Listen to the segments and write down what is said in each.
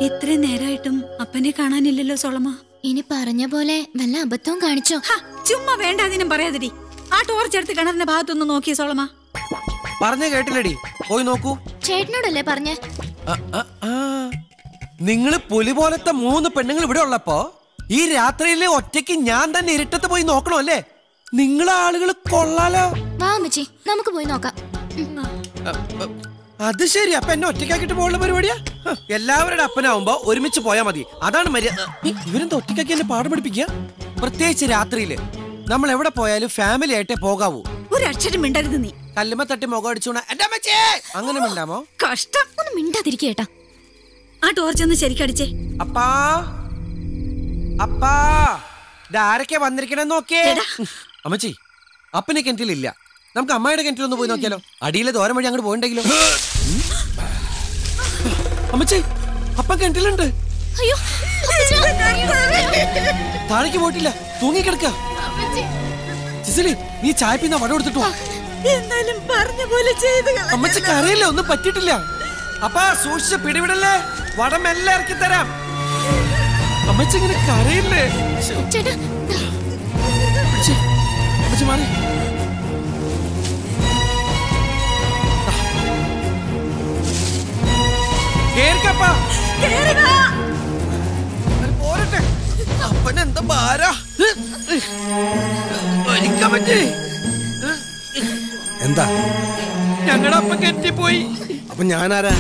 ഇത്രയും നേരായിട്ടും അപ്പനെ കാണാനില്ലല്ലോ സോളമ ഇനി പറഞ്ഞ പോലെ വല്ല അബദ്ധവും കാണിച്ചോ ഹ, ചുമ്മാ വേണ്ട അതിനും പറയാതിരി ആ ടോർച്ച് എടുത്ത് കിണറിന്റെ ഭാഗത്തൊന്ന് നോക്കിയ സോളമ പറഞ്ഞ കേട്ടില്ലടി പോയി നോക്കൂ ചേട്ടനോടല്ലേ പറഞ്ഞേ നിങ്ങള് പുലി പോലത്തെ മൂന്ന് പെണ്ണുങ്ങൾ ഇവിടെ ഉള്ളപ്പോ ഈ രാത്രിയിലെ ഒറ്റയ്ക്ക് ഞാൻ തന്നെ ഇരുട്ടത്ത് പോയി നോക്കണോ അല്ലേ നിങ്ങളെ ആളുകൾ കൊള്ളാലോ വാ അമ്മച്ചി നമുക്ക് പോയി നോക്കാം ഉം. അ, അ, അത് ശരി അപ്പൊ എന്നെ ഒറ്റയ്ക്കാക്കിട്ട് പോകുന്ന പരിപാടിയാ ഹ, എല്ലാവരുടെ അപ്പനാവുമ്പോ ഒരുമിച്ച് പോയാ മതി അതാണ് മര്യാദ ഇവരെന്താ ഒറ്റയ്ക്കാക്കി എന്നെ പാഠം പഠിപ്പിക്കുക പ്രത്യേകിച്ച് രാത്രിയില് നമ്മൾ എവിടെ പോയാലും ഫാമിലി ആയിട്ടേ പോകാവൂ ഒരു അക്ഷരം മിണ്ടരുത് നീ കല്ലുമ്മ തട്ടി മുഖം അടിച്ചോണ എന്റെ അമ്മച്ചേ അങ്ങനെ മിണ്ടാമോ കഷ്ടം ഒന്ന് മിണ്ടാതിരിക്കേട്ടാ ആ ടോർച്ച് ഒന്ന് ശരിക്കടിച്ചേ അപ്പാ അപ്പാ ഇതാരൊക്കെ വന്നിരിക്കണേ നോക്കേ എടാ. അമ്മച്ചി അപ്പനെ കിണറ്റിലില്ല നമുക്ക് അമ്മയുടെ കിണറ്റിലൊന്ന് പോയി നോക്കിയാലോ അടിയിലെ ദോരം വഴി അങ്ങോട്ട് പോയിണ്ടെങ്കിലോ ഉം. അമ്മച്ചി അപ്പൻ കിണറ്റിലുണ്ട് അയ്യോ അപ്പച്ചാ. താഴേക്ക് പോയിട്ടില്ല തൂങ്ങിക്കിടക്ക അമ്മച്ചി. സിസിലി നീ ചായപ്പിന്ന വട കൊടുത്തിട്ടോ എന്നാലും പറഞ്ഞ പോലെ ചെയ്ത് അമ്മച്ചി കരയില്ല ഒന്നും പറ്റിയിട്ടില്ല അപ്പാ സൂക്ഷിച്ച് പിടിവിടല്ലേ വടം എല്ലാം ഇറക്കി തരാം അമ്മച്ചി ഇങ്ങനെ കരയില്ലേ ശ്ശോ. ചേട്ടാ അമ്മച്ചി, അമ്മച്ചി മാറി കേറിക്കപ്പാ. അത് പോരട്ടെ അപ്പനെന്താ ഭാരാ വലിക്കാൻ പറ്റേ എന്താ ഞങ്ങളുടെ അപ്പൻ കെറ്റിപ്പോയി അപ്പൊ ഞാനാരാ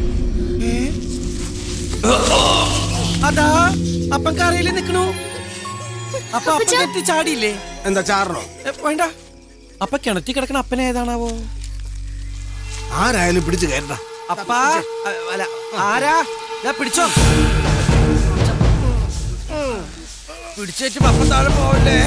അതാ അപ്പൻ കരയിൽ നിക്കണു അപ്പൊ അപ്പൻ കെട്ടി ചാടിയില്ലേ എന്താ ചാറണോ എ, വേണ്ട അപ്പൊ കിണറ്റി കിടക്കണ അപ്പൻ ഏതാണാവോ ആരായാലും പിടിച്ചു കയറണ്ട അപ്പാ അ, അല്ല ആരാ ദാ പിടിച്ചോ പിടിച്ചേറ്റ് അപ്പം താഴെ പോവല്ലേ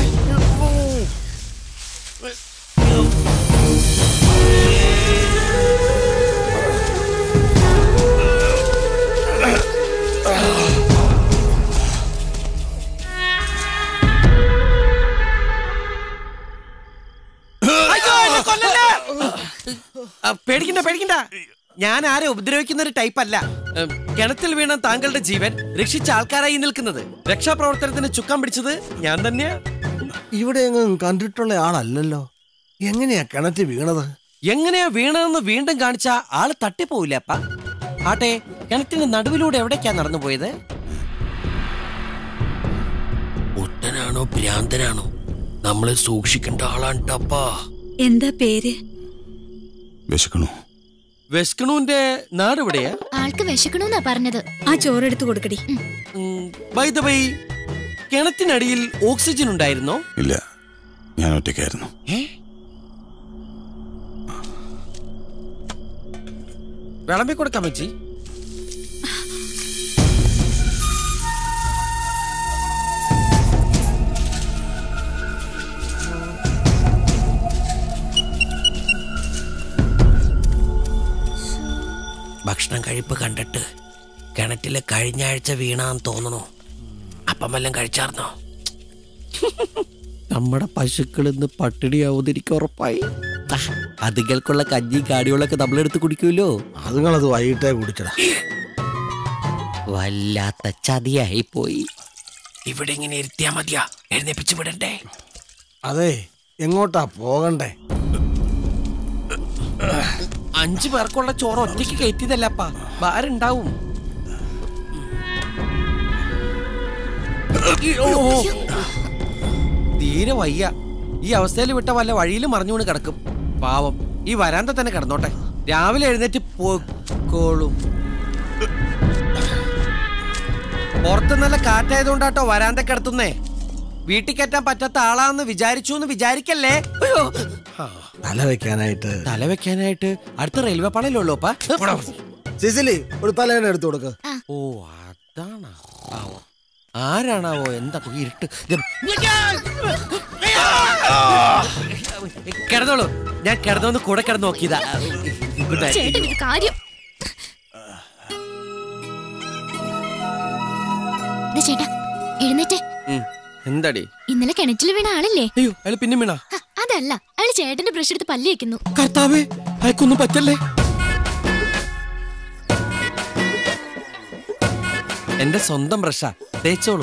അയ്യോ, എന്നെ കൊല്ലല്ലേ? ആ, പേടിക്കണ്ട പേടിക്കണ്ട ഞാൻ ആരെ ഉപദ്രവിക്കുന്ന ഒരു ടൈപ്പ് അല്ല ഉം, കിണറ്റിൽ വീണ താങ്കളുടെ ജീവൻ രക്ഷിച്ച ആൾക്കാരായി നിൽക്കുന്നത് രക്ഷാപ്രവർത്തനത്തിന് ചുക്കാൻ പിടിച്ചത് ഞാൻ തന്നെയാ ഇവിടെ എങ്ങും കണ്ടിട്ടുള്ള ആളല്ലല്ലോ എങ്ങനെയാ കിണറ്റ് വീണത് എങ്ങനെയാ വീണതെന്ന് വീണ്ടും കാണിച്ച ആള് തട്ടിപ്പോവില്ല അപ്പ ആട്ടെ കിണറ്റിന്റെ നടുവിലൂടെ എവിടേക്കാ നടന്നു പോയത് ഒട്ടനാണോ ഭ്രാന്തനാണോ നമ്മളെ സൂക്ഷിക്കേണ്ട ആളാണ് ടപ്പാ എന്താ പേര് വിശക്കണു വെസ്കണുവിന്റെ നാട് എവിടെയാ ആൾക്ക് വിശക്കണമെന്നാ പറഞ്ഞത് ആ ചോറെടുത്ത് കൊടുക്കടി ബൈ ദ ബൈ കിണറ്റിനടിയിൽ ഓക്സിജൻ ഉണ്ടായിരുന്നോ ഇല്ല ഞാൻ ഒറ്റയ്ക്കായിരുന്നു വിളമ്പി കൊടുക്കാൻ പറ്റി ഭക്ഷണം കഴിപ്പ് കണ്ടിട്ട് കിണറ്റില് കഴിഞ്ഞ ആഴ്ച വീണാന്ന് തോന്നണു അപ്പം വല്ലതും കഴിച്ചാർന്നോ നമ്മുടെ പശുക്കൾ ഇന്ന് പട്ടിണിയാവുതിരിക്കും ഉറപ്പായി അതുകൾക്കുള്ള കഞ്ഞി കാടികളൊക്കെ നമ്മളെടുത്ത് കുടിക്കുമല്ലോ അതുങ്ങളത് വൈകിട്ടേ കുടിച്ചടാ വല്ലാത്ത ചതിയായി പോയി ഇവിടെ ഇങ്ങനെ ഇരുത്തിയാ മതിയാ എഴുന്നേപ്പിച്ചു വിടണ്ടേ അതെ എങ്ങോട്ടാ പോകണ്ടേ അഞ്ചു പേർക്കുള്ള ചോറ് ഒറ്റയ്ക്ക് കയറ്റിയതല്ലപ്പാ ഭാരുണ്ടാവും തീരെ വയ്യ ഈ അവസ്ഥയിൽ വിട്ട വല്ല വഴിയിലും മറിഞ്ഞുകൊണ്ട് കിടക്കും പാവം ഈ വരാന്ത തന്നെ കിടന്നോട്ടെ രാവിലെ എഴുന്നേറ്റ് പോക്കോളും പുറത്ത് നല്ല കാറ്റായതുകൊണ്ടാട്ടോ വരാന്ത കിടത്തുന്നേ വീട്ടിൽ കയറ്റാൻ പറ്റാത്ത ആളാന്ന് വിചാരിച്ചു എന്ന് വിചാരിക്കല്ലേ അയ്യോ തല വെക്കാനായിട്ട് തല വെക്കാനായിട്ട് അടുത്ത റെയിൽവേ പാളയിലുള്ളൂ അപ്പാ സിസിലി ഒരു തലേനെ എടുത്തു കൊടുക്ക് ഓ അതാണ് ആരാണാവോ എന്താ ഇപ്പൊ ഇരുട്ട് ഇത് കിടന്നോളൂ ഞാൻ കിടന്നോന്ന് കൂടെ കിടന്ന് നോക്കിയതാ Good night. ചേട്ടൻ ഒരു കാര്യം ദേ ചേട്ടാ എഴുന്നേറ്റേ ഉം. എന്താടി ഇന്നലെ കിണറ്റിൽ വീണ ആളല്ലേ അയ്യോ അയാൾ പിന്നെ വീണ ഹ, അതല്ല അയാൾ ചേട്ടന്റെ ബ്രഷ് എടുത്ത് പല്ലി വെക്കുന്നു കർത്താവേ അയക്കൊന്നും പറ്റല്ലേ എന്റെ സ്വന്തം ബ്രഷാ തേച്ചോളൂ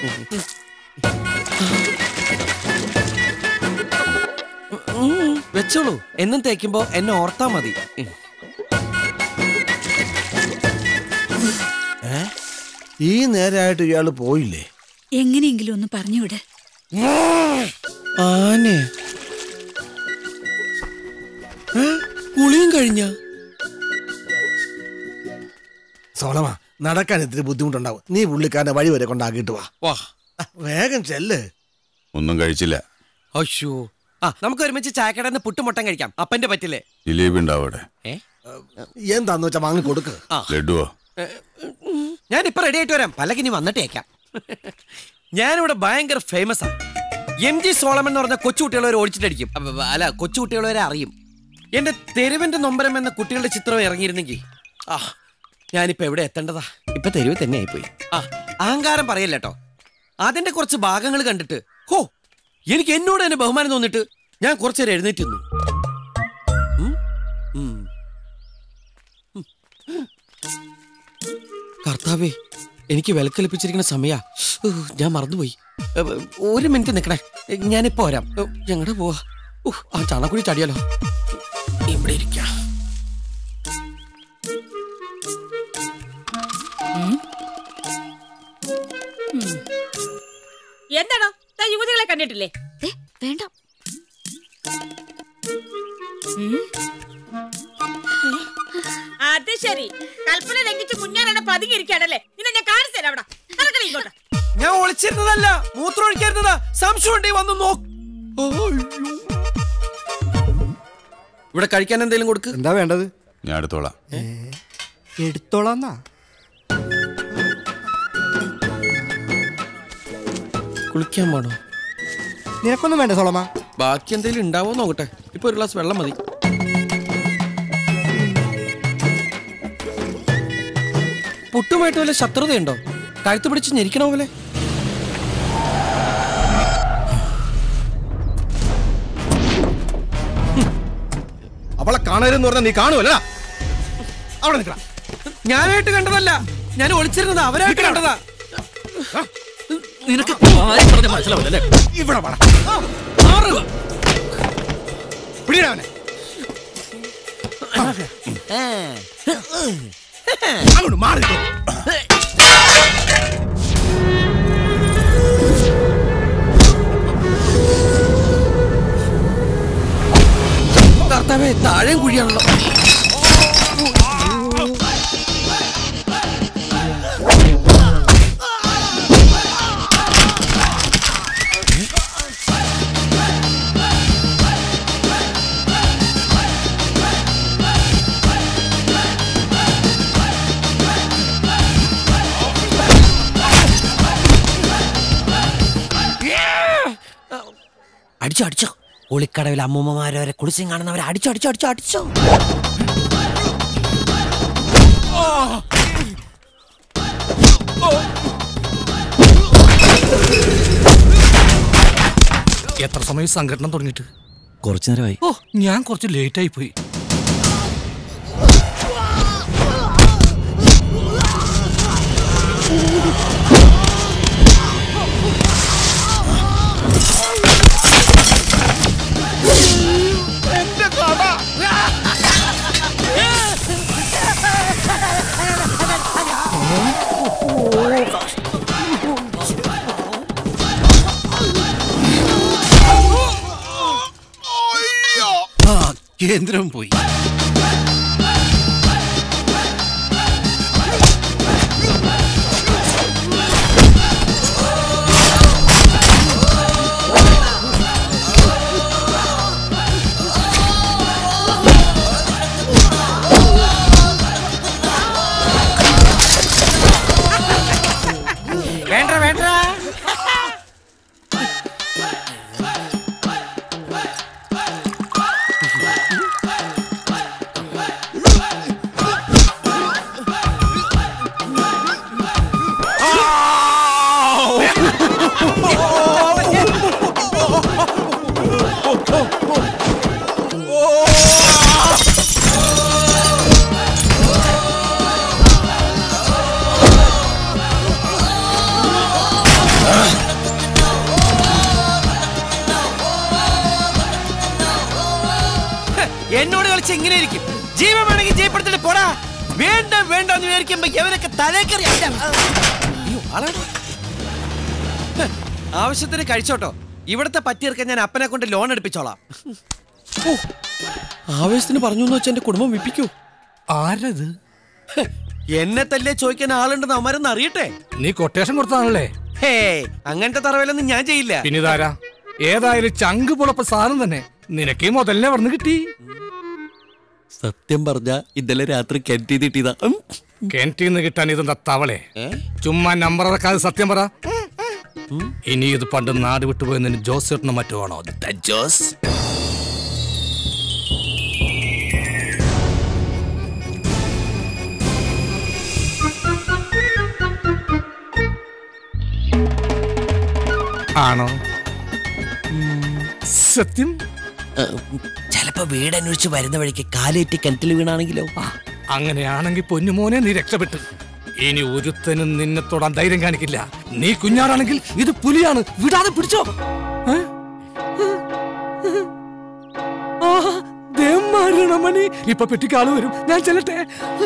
ഉം, വെച്ചോളൂ എന്നും തേക്കുമ്പോ എന്നെ ഓർത്താ മതി ഉം. ഈ നേരമായിട്ട് ഇയാള് പോയില്ലേ എങ്ങനെയെങ്കിലും ഒന്ന് പറഞ്ഞുവിട് ആനെ ഏ? കുളിയും കഴിഞ്ഞ സോളമ നടക്കാൻ ഇത്തിരി ബുദ്ധിമുട്ടുണ്ടാവും നീ പുള്ളിക്കാരനെ വഴി വരെ കൊണ്ടാക്കിയിട്ട് വാ വാ ആ, വേഗം ചെല്ല് ഒന്നും കഴിച്ചില്ല അയ്യോ ആ നമുക്ക് ഒരുമിച്ച് ചായക്കടയിൽ നിന്ന് പുട്ടുമുട്ടം കഴിക്കാം അപ്പന്റെ പറ്റില്ലേ ജിലേബി ഉണ്ടാവട്ടെ ഏ എന്താന്ന് വെച്ചാ വാങ്ങി കൊടുക്ക് ലഡുവോ ഞാൻ ഇപ്പൊ റെഡി ആയിട്ട് വരാം പല്ലക്കിനി വന്നിട്ടേക്കാം ഞാനിവിടെ ഭയങ്കര ഫേമസ് ആണ് എം ജി സോളമൻ എന്ന് പറഞ്ഞ കൊച്ചുകുട്ടികളെ വരെ ഓടിച്ചിട്ടടിക്കും അപ്പ, അപ്പ, അല്ല കൊച്ചുകുട്ടികളെ വരെ അറിയും എന്റെ തെരുവിന്റെ നൊമ്പരം എന്ന കുട്ടികളുടെ ചിത്രം ഇറങ്ങിയിരുന്നെങ്കിൽ ആ ഞാനിപ്പോ എവിടെ എത്തേണ്ടതാ ഇപ്പൊ തെരുവ് തന്നെ ആയിപ്പോയി ആ അഹങ്കാരം പറയല്ല കേട്ടോ അതിന്റെ കുറച്ച് ഭാഗങ്ങൾ കണ്ടിട്ട് ഹോ എനിക്ക് എന്നോട് തന്നെ ബഹുമാനം തോന്നിട്ട് ഞാൻ കുറച്ചേരം എഴുന്നേറ്റ് നിന്നു ഉം, ഉം. കർത്താവേ എനിക്ക് വിലക്കലിപ്പിച്ചിരിക്കുന്ന സമയ ഞാൻ മറന്നുപോയി ഏ, ഒരു മിനിറ്റ് നിൽക്കണേ ഞാനിപ്പോ വരാം ഞങ്ങളുടെ പോവാ ഉഹ്, ആ ചാണക്കുഴി ചാടിയാലോ ഇവിടെ ഇരിക്കാം എന്താണോ താ യുവതികളെ കണ്ടിട്ടില്ലേ ഏ വേണ്ട അത് ശരി കൽപ്പന ലംഘിച്ച് കുഞ്ഞാനാണ് പതുങ്ങിയിരിക്കുകയാണല്ലേ ഇന്ന് ഞാൻ കാണിച്ചു തരാം അവിടെ നടക്കണേ ഇങ്ങോട്ട് ഞാൻ ഒളിച്ചിരുന്നതല്ല മൂത്രം ഒഴിക്കായിരുന്നതാ സംശയം ഉണ്ടേ വന്ന് നോക്ക് ഇവിടെ കഴിക്കാൻ എന്തെങ്കിലും കൊടുക്ക് എന്താ വേണ്ടത് ഞാൻ എടുത്തോളാം എടുത്തോളാന്നാ കുളിക്കാൻ പോണോ നിനക്കൊന്നും വേണ്ട സോളമ ബാക്കി എന്തെങ്കിലും ഉണ്ടാവോ നോക്കട്ടെ ഇപ്പൊ ഒരു ഗ്ലാസ് വെള്ളം മതി പുട്ടുമായിട്ട് വല്ല ശത്രുതയുണ്ടോ കഴുത്ത് പിടിച്ച് ഞെരിക്കണ പോലെ അവളെ കാണരുതെന്ന് പറഞ്ഞാൽ നീ കാണുമല്ലടാ അവിടെ നിൽക്കണം ഞാനായിട്ട് കണ്ടതല്ല ഞാൻ ഒളിച്ചിരുന്നത് അവരായിട്ട് കണ്ടതാ നിനക്ക് മനസ്സിലാവില്ലേ ഇവിടെ വാടാ പിടിയിടാ അവനെ അങ്ങോട്ട് മാറി നിൽക്ക്. കർത്താവേ താഴെയും കുഴിയാണല്ലോ അടിച്ചോ അടിച്ചോ ഒളിക്കടവിൽ അമ്മൂമ്മമാരെ വരെ കുളിച്ചും കാണുന്നവരെ അടിച്ചോ അടിച്ചോ അടിച്ചോ അടിച്ചോ എത്ര സമയം സംഘടന തുടങ്ങിയിട്ട് കുറച്ചു നേരമായി ഓ ഞാൻ കുറച്ച് ലേറ്റ് ആയി പോയി ആ കേന്ദ്രം പോയി വേണ്ട വേണ്ട ഇങ്ങനെ ഇരിക്കും ജീവൻ വേണമെങ്കിൽ ജയപ്പെടുത്തിട്ട് പോടാ വേണ്ട വേണ്ട എന്ന് വിചാരിക്കുമ്പോ എവരൊക്കെ തലേക്കറി അയ്യോ, ആളാണ്. ഹ്, ആവശ്യത്തിന് കഴിച്ചോട്ടോ ഇവിടത്തെ പറ്റിയർക്കാൻ ഞാൻ അപ്പനെ കൊണ്ട് ലോൺ എടുപ്പിച്ചോളാം ഓ, ആവേശത്തിന് പറഞ്ഞു എന്ന് വെച്ചാൽ എന്റെ കുടുംബം വിപ്പിക്കൂ ആരത് ഹ്, എന്നെ തല്ലേ ചോദിക്കാൻ ആളുണ്ടെന്ന് അവന്മാരൊന്ന് അറിയട്ടെ നീ കൊട്ടേഷൻ കൊടുത്താണല്ലേ ഹേ അങ്ങനത്തെ തറവേലൊന്നും ഞാൻ ചെയ്യില്ല പിന്നെ ഇതാരാ ഏതായാലും ചങ്ക് പുളപ്പ സാധനം തന്നെ നിനക്ക് ഈ മുതലിനെ പറഞ്ഞു കിട്ടി സത്യം പറഞ്ഞ ഇന്നലെ രാത്രി കെട്ടി കിട്ടിയതാ കിണറ്റിന്ന് കിട്ടാൻ ഇതെന്താ തവളെ ചുമ്മാ നമ്പർ ഇറക്കാതെ സത്യം പറ ഇനി ഇത് പണ്ട് നാട് വിട്ടുപോയതിന് ജോസ് ചേട്ടനോ മറ്റോ ആണോ ദ ജോസ് ആണോ സത്യം ചിലപ്പോ വീട് അന്വേഷിച്ച് വരുന്ന വഴിക്ക് കാലേറ്റി കിണറ്റിൽ വീണാണെങ്കിലോ അങ്ങനെയാണെങ്കിൽ പൊന്നുമോനെ നീ രക്ഷപ്പെട്ടു ഇനി ഒരുത്തനും നിന്നെ തൊടാൻ ധൈര്യം കാണിക്കില്ല നീ കുഞ്ഞാറാണെങ്കിൽ ഇത് പുലിയാണ് വിടാതെ പിടിച്ചോ ഏ? ആഹാ, ദേ മരണമണി ഇപ്പൊ പെട്ടിക്കാള് വരും ഞാൻ ചെല്ലട്ടെ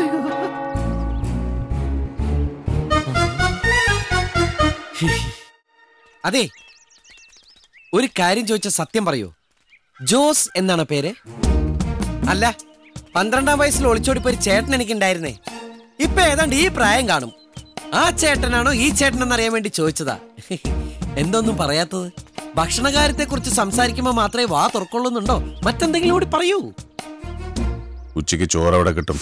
അതെ ഒരു കാര്യം ചോദിച്ച സത്യം പറയൂ ജോസ് എന്നാണ് പേര് അല്ല പന്ത്രണ്ടാം വയസ്സിൽ ഒളിച്ചോടിപ്പോ ഒരു ചേട്ടൻ എനിക്കുണ്ടായിരുന്നേ ഇപ്പൊ ഏതാണ്ട് ഈ പ്രായം കാണും ആ ചേട്ടനാണോ ഈ ചേട്ടനെന്ന് അറിയാൻ വേണ്ടി ചോദിച്ചതാ എന്തൊന്നും പറയാത്തത് ഭക്ഷണകാര്യത്തെ കുറിച്ച് സംസാരിക്കുമ്പോ മാത്രമേ വാ തുറക്കൊള്ളുന്നുണ്ടോ മറ്റെന്തെങ്കിലും കൂടി പറയൂ ഉച്ചയ്ക്ക് ചോറ് അവിടെ കിട്ടും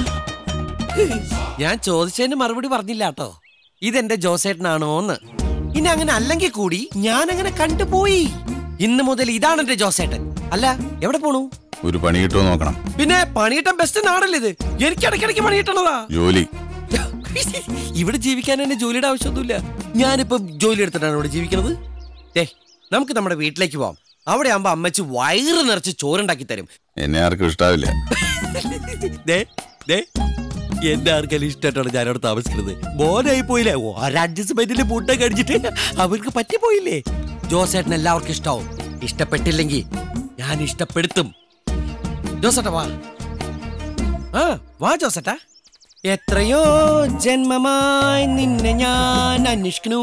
ഞാൻ ചോദിച്ചതിന് മറുപടി പറഞ്ഞില്ല കേട്ടോ ഇതെന്റെ ജോസേട്ടനാണോന്ന് ഇനി അങ്ങനെ അല്ലെങ്കിൽ കൂടി ഞാൻ അങ്ങനെ കണ്ടുപോയി ഇന്ന് മുതൽ ഇതാണ് എന്റെ ജോസേട്ടൻ അല്ല എവിടെ പോണു ഒരു പണി കിട്ടുമോ നോക്കണം പിന്നെ പണിയിട്ടം ബെസ്റ്റ് നാടല്ലേ ഇത് എനിക്ക് ഇടയ്ക്കിടയ്ക്ക് പണി കിട്ടണതാ ജോലി ഇവിടെ ജീവിക്കാൻ എന്നെ ജോലിയുടെ ആവശ്യമൊന്നുമില്ല ഞാനിപ്പോ ജോലി എടുത്തിട്ടാണ് ഇവിടെ ജീവിക്കുന്നത് ഏ നമുക്ക് നമ്മുടെ വീട്ടിലേക്ക് പോവാം അവിടെ ആകുമ്പോ അമ്മച്ചി വയറ് നിറച്ച് ചോറുണ്ടാക്കി തരും എന്നെ ആർക്കും ഇഷ്ടാവില്ല ദേ, ദേ, എന്റെ ആർക്കെല്ലാം ഇഷ്ടമായിട്ടാണ് ഞാനവിടെ താമസിക്കുന്നത് മോനായി പോയില്ലേ ഒരഡ്ജസ്റ്റ്മെന്റിൽ ഫുഡ് കഴിച്ചിട്ട് അവർക്ക് പറ്റിപ്പോയില്ലേ ജോസേട്ടൻ എല്ലാവർക്കും ഇഷ്ടാവും ഇഷ്ടപ്പെട്ടില്ലെങ്കിൽ ഞാൻ ഇഷ്ടപ്പെടുത്തും ജോസേട്ടാ വാ ആ വാ ജോസേട്ടാ എത്രയോ ജന്മമായി നിന്നെ ഞാൻ അന്വേഷിക്കണു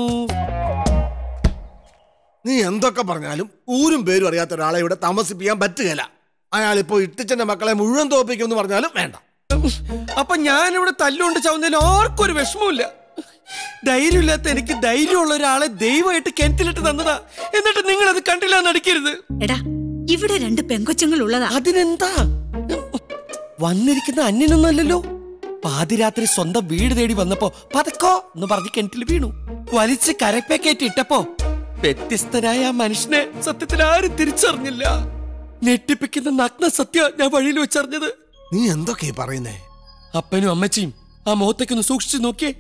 നീ എന്തൊക്കെ പറഞ്ഞാലും ഊരും പേരും അറിയാത്ത ഒരാളെ ഇവിടെ താമസിപ്പിക്കാൻ പറ്റുകയില്ല അയാൾ ഇപ്പോ ഇട്ടിച്ചന്റെ മക്കളെ മുഴുവൻ തോപ്പിക്കുമെന്ന് പറഞ്ഞാലും വേണ്ട അപ്പൊ ഞാനിവിടെ തല്ലുകൊണ്ട് ചാവുന്നതിൽ ആർക്കും ഒരു വിഷമമില്ല ധൈര്യമില്ലാത്ത എനിക്ക് ധൈര്യമുള്ള ഒരാളെ ദൈവമായിട്ട് കിണറ്റിലിട്ട് തന്നതാ എന്നിട്ട് നിങ്ങൾ അത് കണ്ടില്ല നടിക്കരുത് എടാ ഇവിടെ രണ്ട് പെങ്കൊച്ചുങ്ങൾ ഉള്ളതാ അതിനെന്താ വന്നിരിക്കുന്ന അന്യനൊന്നല്ലല്ലോ പാതിരാത്രി സ്വന്തം വീട് തേടി വന്നപ്പോ പതക്കോ എന്ന് പറഞ്ഞ് കിണറ്റിൽ വീണു വലിച്ച് കരപ്പേക്കേറ്റ് ഇട്ടപ്പോ വ്യത്യസ്തനായ ആ മനുഷ്യനെ സത്യത്തിൽ ആരും തിരിച്ചറിഞ്ഞില്ല ഞെട്ടിപ്പിക്കുന്ന നഗ്ന സത്യ ഞാൻ വഴിയിൽ വെച്ചറിഞ്ഞത് നീ എന്തൊക്കെയാ പറയുന്നേ അപ്പനും അമ്മച്ചിയും ആ മുഖത്തേക്കൊന്ന് സൂക്ഷിച്ചു നോക്കിയേ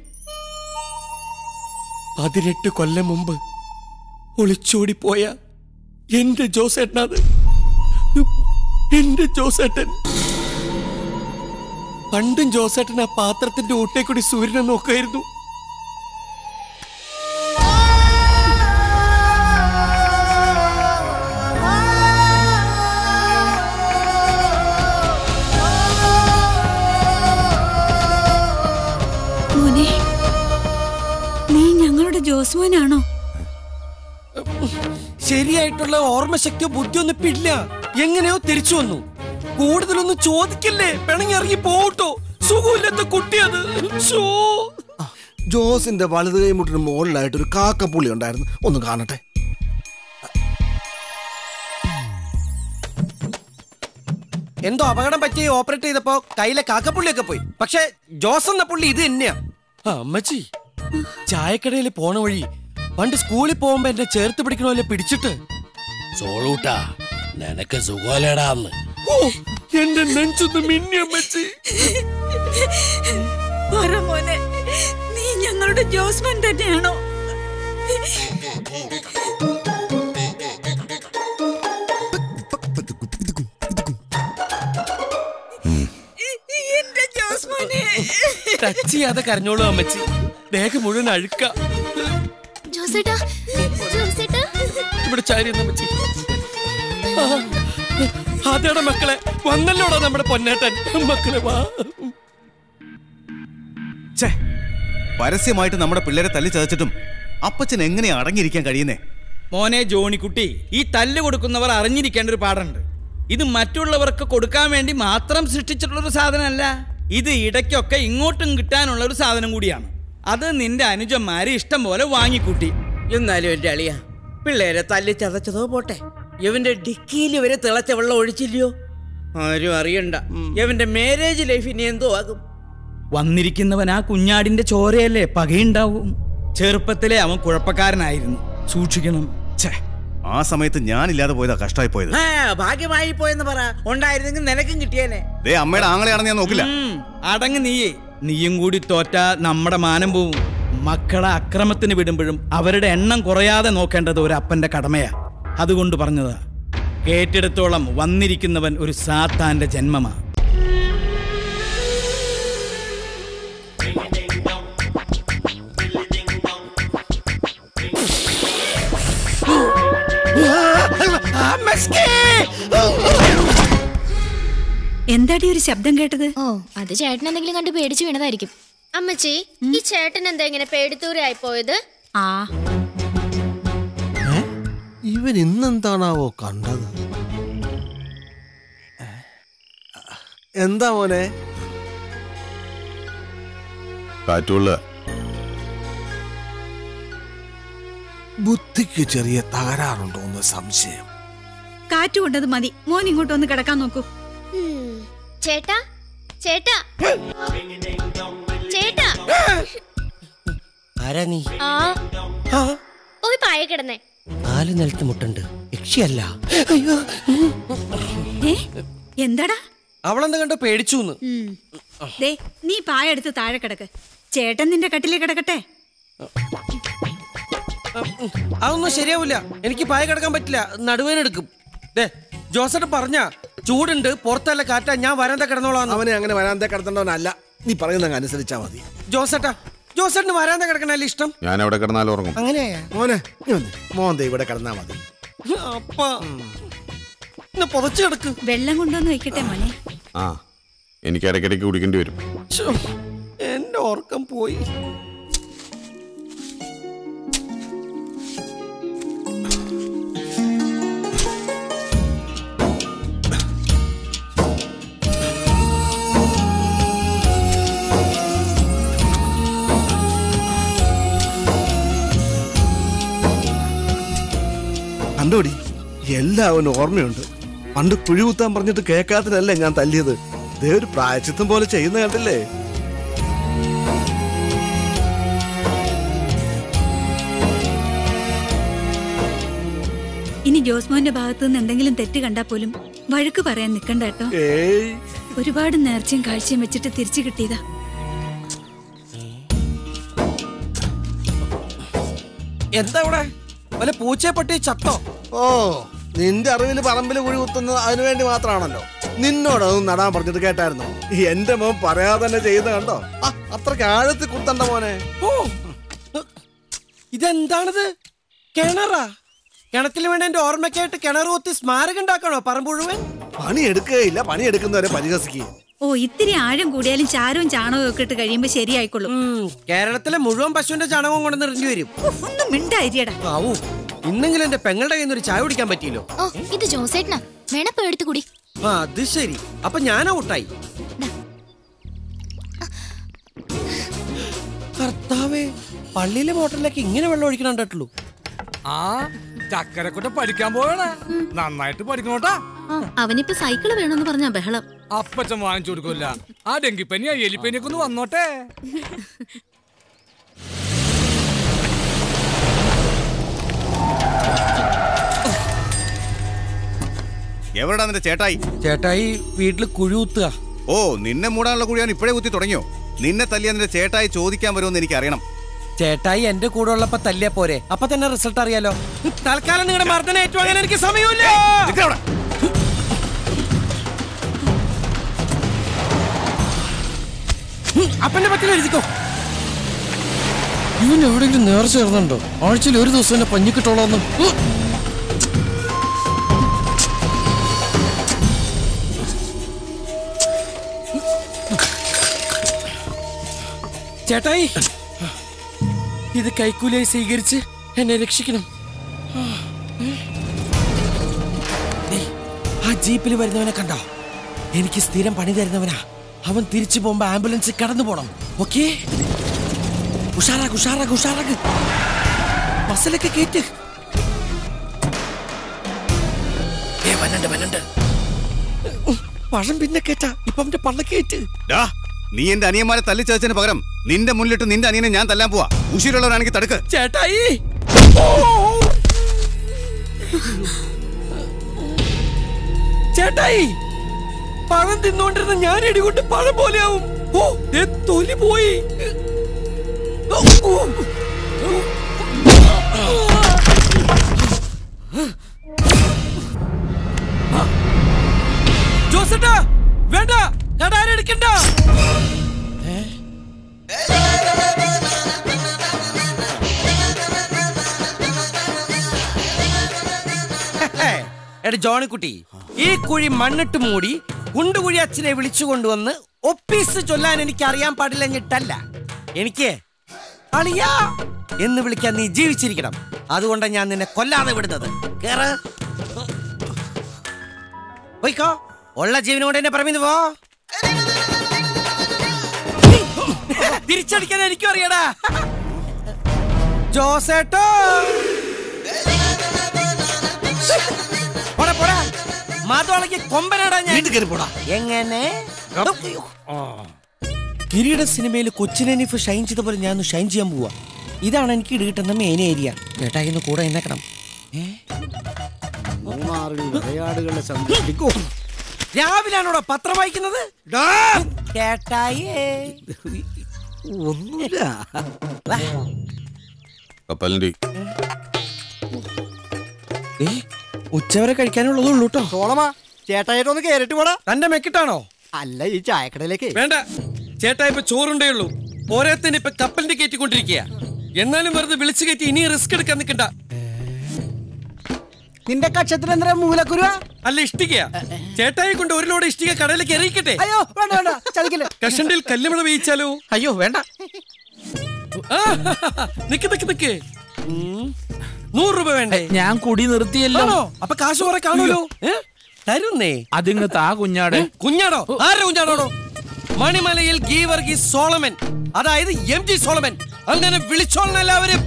പതിനെട്ട് കൊല്ലം മുമ്പ് ഒളിച്ചോടിപ്പോയ എന്റെ ജോസേട്ടനത് എന്റെ ജോസേട്ടൻ പണ്ടും ജോസേട്ടൻ ആ പാത്രത്തിന്റെ ഊട്ടേ കൂടി സൂര്യനെ നോക്കായിരുന്നു മോനെ നീ ഞങ്ങളുടെ ജോസ്മോനാണോ ശരിയായിട്ടുള്ള ഓർമ്മശക്തിയോ ബുദ്ധിയോ ഒന്നും ഇപ്പൊ ഇല്ല എങ്ങനെയോ തിരിച്ചു വന്നു കൂടുതലൊന്നും ചോദിക്കല്ലേ പിണങ്ങി ഇറങ്ങി പോട്ടോ സുഖമില്ലാത്ത കുട്ടിയത് ശോ. ജോസിന്റെ വലത് കൈമുട്ടിന് മുകളിലായിട്ട് ഒരു കാക്കപ്പുള്ളി ഉണ്ടായിരുന്നു ഒന്ന് കാണട്ടെ എന്തോ അപകടം പറ്റി ഓപ്പറേറ്റ് ചെയ്തപ്പോ കയ്യിലെ കാക്കപ്പുള്ളിയൊക്കെ പോയി പക്ഷെ ജോസ് എന്ന പുള്ളി ഇത് തന്നെയാ ആ, അമ്മച്ചി ചായക്കടയിൽ പോണ വഴി പണ്ട് സ്കൂളിൽ പോകുമ്പോ എന്നെ ചേർത്ത് പിടിക്കണ പോലെ പിടിച്ചിട്ട് സോളൂട്ടാ നിനക്ക് സുഖമല്ലേടാന്ന് ഓ എന്റെ നെഞ്ചൊന്ന് മിന്നി അമ്മച്ചി പറ മോനെ നീ ഞങ്ങളുടെ ജോസ്മോൻ തന്നെയാണോ എന്റെ ജോസ്മോനെ ടച്ച് ചെയ്യാതെ കരഞ്ഞോളൂ അമ്മച്ചി ദേഹം മുഴുവൻ അഴുക്ക ജോസേട്ടാ ജോസേട്ടാ ഇവിടെ ചാരി അമ്മച്ചി ആ, അതേടാ മക്കളെ വന്നല്ലോടാ നമ്മുടെ പൊന്നേട്ടൻ മക്കളെ വാ ഛേ പരസ്യമായിട്ട് നമ്മുടെ പിള്ളേരെ തല്ലി ചതച്ചിട്ടും അപ്പച്ചൻ എങ്ങനെ അടങ്ങിയിരിക്കാൻ കഴിയുന്നേ മോനെ ജോണിക്കുട്ടി ഈ തല്ല് കൊടുക്കുന്നവർ അറിഞ്ഞിരിക്കേണ്ട ഒരു പാടുണ്ട് ഇത് മറ്റുള്ളവർക്ക് കൊടുക്കാൻ വേണ്ടി മാത്രം സൃഷ്ടിച്ചിട്ടുള്ള ഒരു സാധനമല്ല ഇത് ഇടയ്ക്കൊക്കെ ഇങ്ങോട്ടും കിട്ടാനുള്ള ഒരു സാധനം കൂടിയാണ് അത് നിന്റെ അനുജന്മാര് ഇഷ്ടം പോലെ വാങ്ങിക്കൂട്ടി എന്നാലും എന്റെ അളിയ പിള്ളേരെ തല്ലി ചതച്ചതോ പോട്ടെ ഇവന്റെ ഡിക്കിയിൽ ഇവരെ തിളച്ച വെള്ളം ഒഴിച്ചില്ലയോ ആരും അറിയണ്ട ഇവന്റെ മാരേജ് ലൈഫ് ഇനി എന്തോ ആകും വന്നിരിക്കുന്നവൻ ആ കുഞ്ഞാടിന്റെ ചോരയല്ലേ പകയുണ്ടാവും ചെറുപ്പത്തിലെ അവൻ കുഴപ്പക്കാരനായിരുന്നു സൂക്ഷിക്കണം ഛേ ആ സമയത്ത് ഞാനില്ലാതെ പോയതാ കഷ്ടമായി പോയത് ആ ഭാഗ്യമായി പോയെന്ന് പറ ഉണ്ടായിരുന്നെങ്കിൽ നിനക്കും കിട്ടിയേനെ ദേ അമ്മയുടെ ആങ്ങളെയാണെന്ന് ഞാൻ നോക്കില്ല ഉം, അടങ്ങ് നീയേ നീയും കൂടി തോറ്റ നമ്മുടെ മാനം പോവും മക്കളെ അക്രമത്തിന് വിടുമ്പോഴും അവരുടെ എണ്ണം കുറയാതെ നോക്കേണ്ടത് ഒരു അപ്പന്റെ കടമയാ അതുകൊണ്ട് പറഞ്ഞതാ കേട്ടിടത്തോളം വന്നിരിക്കുന്നവൻ ഒരു സാത്താന്റെ ജന്മമാ എന്താടി ഒരു ശബ്ദം കേട്ടത് ഓ അത് ചേട്ടൻ എന്തെങ്കിലും കണ്ട് പേടിച്ചു വീണതായിരിക്കും അമ്മച്ചി ഈ ചേട്ടൻ എന്താ ഇങ്ങനെ പേടിത്തൂരായി പോയത് ആ ഇവൻ ഇന്നെന്താണാവോ കണ്ടത് എന്താ മോനെ കാറ്റുള്ള ബുദ്ധിക്ക് ചെറിയ തകരാറുണ്ടോ എന്ന് സംശയം കാറ്റ് കൊണ്ടത് മതി മോൻ ഇങ്ങോട്ട് ഒന്ന് കിടക്കാൻ നോക്കൂ ഉം. ചേട്ടാ ചേട്ടാ ചേട്ടാ ആരാ നീ ആ പോയി പായ കിടന്നേ നാല് നിലത്ത് മുട്ടുണ്ട് യക്ഷിയല്ല ഏ എന്താടാ അവളെന്താ കണ്ടോ പേടിച്ചു ദേ നീ പായ എടുത്ത് താഴെ കിടക്ക് ചേട്ടൻ നിന്റെ കട്ടിലേ കിടക്കട്ടെ അതൊന്നും ശരിയാവില്ല എനിക്ക് പായ കിടക്കാൻ പറ്റില്ല നടുവേനെടുക്കും ദേ ജോസഫ് പറഞ്ഞ ചൂടുണ്ട് പുറത്തല്ല കാറ്റാ ഞാൻ വരാന്ത കിടന്നോളാം അവനെ അങ്ങനെ വരാന്തെ കിടത്തേണ്ടവനല്ല നീ പറയുന്ന അനുസരിച്ചാ മതി ജോസേട്ടാ ജോസേട്ടന് വരാന്ത കിടക്കണല്ലേ ഇഷ്ടം ഞാൻ എവിടെ കിടന്നാലും ഉറങ്ങും അങ്ങനെയാ മോനെ നീ വന്ന്. മോൻ ദേ ഇവിടെ കിടന്നാ മതി അപ്പ പുതച്ചു കിടക്ക് വെള്ളം കൊണ്ടുവന്ന് വെക്കട്ടെ മോനെ ആ എനിക്ക് ഇടയ്ക്കിടയ്ക്ക് കുടിക്കേണ്ടി വരും ശ്ശോ, എന്റെ ഓർക്കം പോയി കണ്ടോടി എല്ലാവനും ഓർമ്മയുണ്ട് പണ്ട് കുഴി കുത്താൻ പറഞ്ഞിട്ട് കേൾക്കാത്തതല്ലേ ഞാൻ തല്ലിയത് ദേ ഒരു പ്രായച്ചിത്തം പോലെ ചെയ്യുന്ന കണ്ടില്ലേ ഇനി ജോസ്മോന്റെ ഭാഗത്തു നിന്ന് എന്തെങ്കിലും തെറ്റ് കണ്ടാ പോലും വഴക്ക് പറയാൻ നിക്കണ്ട കേട്ടോ ഏയ് ഒരുപാട് നേർച്ചയും കാഴ്ചയും വെച്ചിട്ട് തിരിച്ചു കിട്ടിയതാ എന്താ ഇവിടെ വല്ല പൂച്ചയെ പട്ടി ചത്തോ ഓ നിന്റെ അറിവിൽ പറമ്പിൽ കുഴി കുത്തുന്നത് അതിനു വേണ്ടി മാത്രമാണല്ലോ നിന്നോടൊന്നും നടാൻ പറഞ്ഞിട്ട് കേട്ടായിരുന്നു എന്റെ മോൻ പറയാതെ തന്നെ ചെയ്യുന്ന കണ്ടോ ആ, അത്രയ്ക്ക് ആഴത്തിൽ കുത്തണ്ട മോനെ ഓ ഇതെന്താണിത് കിണറാ കിണറ്റിൽ വേണ്ട എന്റെ ഓർമ്മയ്ക്കായിട്ട് കിണർ കുത്തി സ്മാരകം ഉണ്ടാക്കണോ പറമ്പ് മുഴുവൻ പണി എടുക്കുകയില്ല പണി എടുക്കുന്നവരെ പരിഹസിക്കുകയും ഓ ഇത്തിരി ആഴം കൂടിയാലും ചാരവും ചാണകവും ഒക്കെ ഇട്ട് കഴിയുമ്പോ ശരിയായിക്കൊള്ളും കേരളത്തിലെ മുഴുവൻ പശുവിന്റെ ചാണകം കൊണ്ട് നിറഞ്ഞു വരും ഉഫ്, ഒന്നും മിണ്ടായിരിയടാ ആവൂ ഇന്നെങ്കിലും എന്റെ പെങ്ങളുടെ കയ്യിൽ നിന്ന് ഒരു ചായ കുടിക്കാൻ പറ്റിയല്ലോ ഓ ഇത് ജോസേട്ടനാ വേണപ്പോ എടുത്തു കൂടി ആ അത് ശരി അപ്പൊ ഞാൻ ഔട്ടായി കർത്താവേ പള്ളിയിലെ മോട്ടറിലേക്ക് ഇങ്ങനെ വെള്ളം ഒഴിക്കണം കണ്ടിട്ടുള്ളൂ ആ ചക്കരക്കുട്ട പഠിക്കാൻ പോവാണ് നന്നായിട്ട് പഠിക്കണോട്ടാ അവനിപ്പോ സൈക്കിള് വേണമെന്ന് പറഞ്ഞ ബഹളം അപ്പച്ചൻ വാങ്ങിച്ചു കൊടുക്കില്ല ആ ഡെങ്കിപ്പനി ആ എലിപ്പനിയൊക്കെ ഒന്ന് വന്നോട്ടെ എവിടാ നിന്റെ ചേട്ടായി ചേട്ടായി വീട്ടിൽ കുഴി കുത്തുക ഓ നിന്നെ മൂടാനുള്ള കുഴിയാൻ ഇപ്പോഴേ കുത്തി തുടങ്ങിയോ നിന്നെ തല്ലിയ നിന്റെ ചേട്ടായി ചോദിക്കാൻ വരുമെന്ന് എനിക്ക് അറിയണം ചേട്ടായി എന്റെ കൂടെ ഉള്ളപ്പോ തല്ലിയാ പോരെ അപ്പൊ തന്നെ റിസൾട്ട് അറിയാലോ തൽക്കാലം നിങ്ങളുടെ മർദ്ദന ഏറ്റുവാങ്ങാൻ എനിക്ക് സമയമില്ല അപ്പന്റെ പറ്റില്ല എഴുതിക്കോ ഇവൻ എവിടെയെങ്കിലും നേർച്ച ചേർന്നുണ്ടോ ആഴ്ചയിൽ ഒരു ദിവസം എന്നെ പഞ്ഞിക്കിട്ടോളാന്ന് ചേട്ടായി ഇത് കൈക്കൂലിയായി സ്വീകരിച്ച് എന്നെ രക്ഷിക്കണം ദേ, ആ ജീപ്പിൽ വരുന്നവനെ കണ്ടോ എനിക്ക് സ്ഥിരം പണി തരുന്നവനാ അവൻ തിരിച്ചു പോകുമ്പോ ആംബുലൻസ് കടന്നു പോണം ഓക്കേ ഉഷാറാക്ക് ഉഷാറാക്ക് ഉഷാറാക്ക് ബസ്സിലൊക്കെ കേറ്റ് ദേ, വന്നുണ്ട് വന്നുണ്ട് പഴം പിന്നെ കേറ്റാ ഇപ്പൊ അവന്റെ പള്ള കേറ്റ് ഡാ, നീ എന്റെ അനിയന്മാരെ തല്ലി ചതച്ചതിന് പകരം നിന്റെ മുന്നിലിട്ട് നിന്റെ അനിയനെ ഞാൻ തല്ലാൻ പോവാ ഉശിരുള്ളവരാണെങ്കിൽ തടുക്ക് ചേട്ടായി ചേട്ടായി പഴം തിന്നോണ്ടിരുന്ന ഞാൻ ഇടികൊണ്ട് പഴം പോലെയാവും ഓ ദേ തൊലി പോയി ഓ, ഓ. ജോസേട്ടാ വേണ്ട ഞാൻ ആരും എടുക്കണ്ട എടാ ജോണിക്കുട്ടി ഈ കുഴി മണ്ണിട്ട് മൂടി കുണ്ടുകുഴി അച്ഛനെ വിളിച്ചു കൊണ്ടുവന്ന് ഒപ്പീസ് ചൊല്ലാൻ എനിക്ക് അറിയാൻ പാടില്ലെന്നിട്ടല്ല എനിക്ക് അളിയാ എന്ന് വിളിക്കാൻ നീ ജീവിച്ചിരിക്കണം അതുകൊണ്ടാണ് ഞാൻ നിന്നെ കൊല്ലാതെ വിടുന്നത് കേറ് പോയിക്കോ ഉള്ള ജീവനോട് എന്നെ പറമ്പിന്ന് പോ തിരിച്ചടിക്കാൻ എനിക്കും അറിയടാ ജോസേട്ടോ പോടാ പോടാ മാതോളക്ക് കൊമ്പനാടാ ഞാൻ വീട്ടിൽ കയറി പോടാ എങ്ങനെ കിരീട സിനിമയിൽ കൊച്ചിനീഫ് ഷൈൻ ചെയ്ത പോലെ ഞാൻ ഷൈൻ ചെയ്യാൻ പോവാ ഇതാണ് എനിക്ക് ഇട് കിട്ടുന്ന മെയിൻ ഏരിയ ചേട്ടാ ഇന്ന് കൂടെ എന്നേക്കണം വിളയാടുകളെ സംരക്ഷിക്കൂ രാവിലാണോടോ പത്രം വായിക്കുന്നത് ചേട്ടായേ ഒന്നുമില്ല കപ്പലിന്റെ ഏ ഉച്ചവരെ കഴിക്കാനുള്ളതേ ഉള്ളൂ കേട്ടോ സോളമാ ചേട്ടായിട്ടൊന്ന് കേറിട്ട് പോടാ തന്റെ മെക്കിട്ടാണോ അല്ല ഈ ചായക്കടയിലേക്ക് വേണ്ട ചേട്ടാ ഇപ്പൊ ചോറുണ്ടേ ഉള്ളൂ ഓരോരുത്തരും ഇപ്പൊ കപ്പലിന്റെ കയറ്റിക്കൊണ്ടിരിക്കുക എന്നാലും വെറുതെ വിളിച്ചു കയറ്റി ഇനി റിസ്ക് എടുക്കാൻ നിൽക്കണ്ട നിന്റെ കക്ഷത്തിന് എന്താ മൂലക്കുരുവ അല്ല ഇഷ്ടിക ചേട്ടായെ കൊണ്ട് ഒരു ലോഡ് ഇഷ്ടിക കടയിലേക്ക് എറിയിക്കട്ടെ അയ്യോ വേണ്ട വേണ്ട ചതിക്കല്ലേ കഷണ്ടിൽ കല്ലുമഴ വീയിച്ചാലോ അയ്യോ വേണ്ട ആ, നിക്ക് നിക്ക് നിക്ക് ഉം. നൂറ് രൂപ വേണ്ടേ ഞാൻ കുടി നിർത്തിയല്ലോ ആണോ അപ്പൊ കാശ് കുറെ കാണുമല്ലോ ഏ? തരുന്നേ അതിങ്ങ് താ കുഞ്ഞാടെ കുഞ്ഞാടോ ആരുടെ കുഞ്ഞാടോടോ മണിമലയിൽ ഗീവർഗീസ് സോളമൻ അതായത് എം ജി സോളമൻ അങ്ങനെ വിളിച്ചോളണം എല്ലാവരും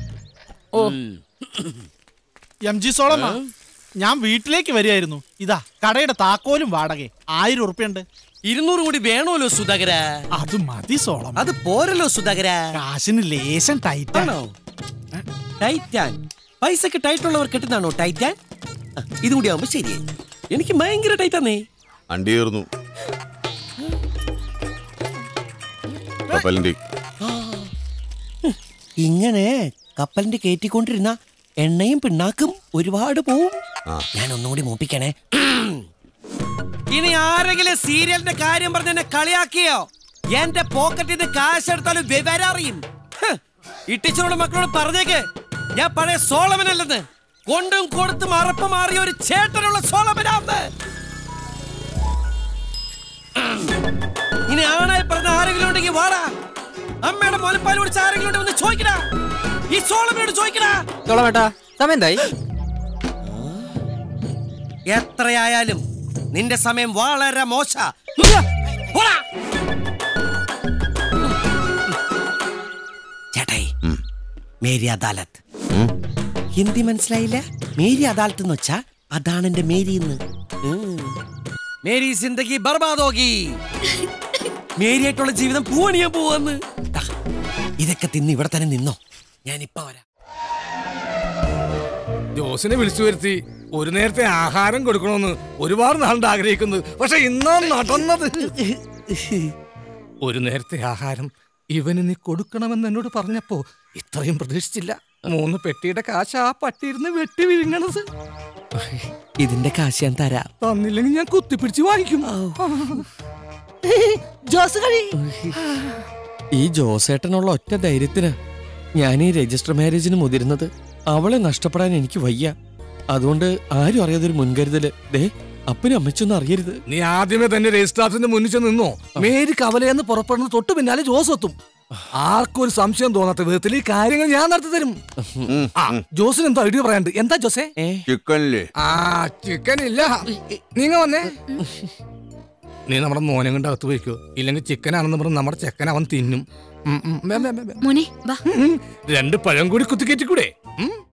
എം ജി സോളമ ഞാൻ വീട്ടിലേക്ക് വരികയായിരുന്നു ഇതാ കടയുടെ താക്കോലും വാടക ആയിരം ഉറുപ്പ്യുണ്ട് ഇരുന്നൂറ് കൂടി വേണമല്ലോ സുധാകര അത് മതി സോളം അത് പോരല്ലോ സുധാകര കാശിന് ലേശം ടൈറ്റ് ആണോ ടൈറ്റാൻ പൈസക്ക് ടൈറ്റ് ഉള്ളവർ കിട്ടുന്നതാണോ ടൈറ്റാൻ ആ, ഇതും കൂടി ആവുമ്പോ ശരിയായി എനിക്ക് ഭയങ്കര ടൈറ്റാന്നേ അണ്ടി തീർന്നു കപ്പലിന്റെ ഇങ്ങനെ കപ്പലിന്റെ കയറ്റിക്കൊണ്ടിരുന്ന എണ്ണയും പിണ്ണാക്കും ഒരുപാട് പോവും ആ. ഞാൻ ഒന്നുകൂടി മൂപ്പിക്കണേ ഇനി ആരെങ്കിലും സീരിയലിന്റെ കാര്യം പറഞ്ഞ് എന്നെ കളിയാക്കിയോ എന്റെ പോക്കറ്റിൽ നിന്ന് കാശ് എടുത്താലും വിവരം അറിയും ഹ്, ഇട്ടിച്ചോട് മക്കളോട് പറഞ്ഞേക്ക് ഞാൻ പഴയ സോളമനല്ലെന്ന് കൊണ്ടും കൊടുത്തും അറപ്പ് മാറിയ ഒരു ചേട്ടനുള്ള സോളമനാന്ന് ഇനി ആണായി പറഞ്ഞ ആരെങ്കിലും ഉണ്ടെങ്കിൽ വാടാ അമ്മയുടെ മുലപ്പാൽ കുടിച്ച ആരെങ്കിലും ഉണ്ടെങ്കിൽ ഒന്ന് ചോദിക്കടാ ഈ സോളമനോട് ചോദിക്കടാ സോളമേട്ടാ സമയം എന്തായി എത്രയായാലും നിന്റെ സമയം വളരെ മോശ പോടാ. ചേട്ടായി മേരി അദാലത്ത് ഹിന്ദി മനസ്സിലായില്ല മേരി അദാലത്ത് എന്ന് വെച്ചാ അതാണ് എന്റെ മേരി എന്ന് മേരി സിന്ദഗി ബർബാദോഗി മേരിയായിട്ടുള്ള ജീവിതം പൂവണിയാൻ പോവാന്ന് ദാ, ഇതൊക്കെ തിന്ന് ഇവിടെ തന്നെ നിന്നോ ഞാനിപ്പോ വരാം ജോസിനെ വിളിച്ചു വരുത്തി ഒരു നേരത്തെ ആഹാരം കൊടുക്കണമെന്ന് ഒരുപാട് നാളുണ്ട് ആഗ്രഹിക്കുന്നത് പക്ഷെ ഇന്നോ നടന്നത് ഒരു നേരത്തെ ആഹാരം ഇവന് നീ കൊടുക്കണമെന്ന് എന്നോട് പറഞ്ഞപ്പോ ഇത്രയും പ്രതീക്ഷിച്ചില്ല മൂന്ന് പെട്ടിയുടെ കാശ് ആ പട്ടിയിരുന്ന് വെട്ടി വിഴുങ്ങണത് ഇതിന്റെ കാശ് ഞാൻ തരാം തന്നില്ലെങ്കിൽ ഞാൻ കുത്തിപ്പിടിച്ച് വാങ്ങിക്കും ജോസ് കഴി ഈ ജോസേട്ടനുള്ള ഒറ്റ ധൈര്യത്തിന് ഞാൻ ഈ രജിസ്റ്റർ മാരേജിന് മുതിരുന്നത് അവളെ നഷ്ടപ്പെടാൻ എനിക്ക് വയ്യ അതുകൊണ്ട് ആരും അറിയാതെ ഒരു മുൻകരുതല് ദേ അപ്പനും അമ്മച്ചൊന്നും അറിയരുത് നീ ആദ്യമേ തന്നെ രജിസ്ട്രാഫിന്റെ മുന്നിൽ ചെന്ന് നിന്നോ മേരി കവലയെന്ന് പുറപ്പെടുന്ന തൊട്ട് പിന്നാലെ ജോസ് എത്തും ആർക്കും ഒരു സംശയം തോന്നാത്ത വിധത്തിൽ ഈ കാര്യങ്ങൾ ഞാൻ നടത്തി തരും ആ ജോസിന് എന്തോ ഐഡിയ പറയാണ്ട് എന്താ ജോസേ ചിക്കനില്ലേ ആ ചിക്കൻ ഇല്ല നീങ്ങ വന്നേ നീ നമ്മുടെ മോനെ കൊണ്ട് അകത്ത് പോയിക്കോ ഇല്ലെങ്കിൽ ചിക്കൻ ആണെന്ന് പറഞ്ഞ് നമ്മുടെ ചെക്കൻ അവൻ തിന്നും ഉം, ഉം, വേ, വേ, വേ, വേ. മോനെ വാ ഉം, രണ്ട് പഴം കൂടി കുത്തിക്കയറ്റിക്കൂടെ ഉം?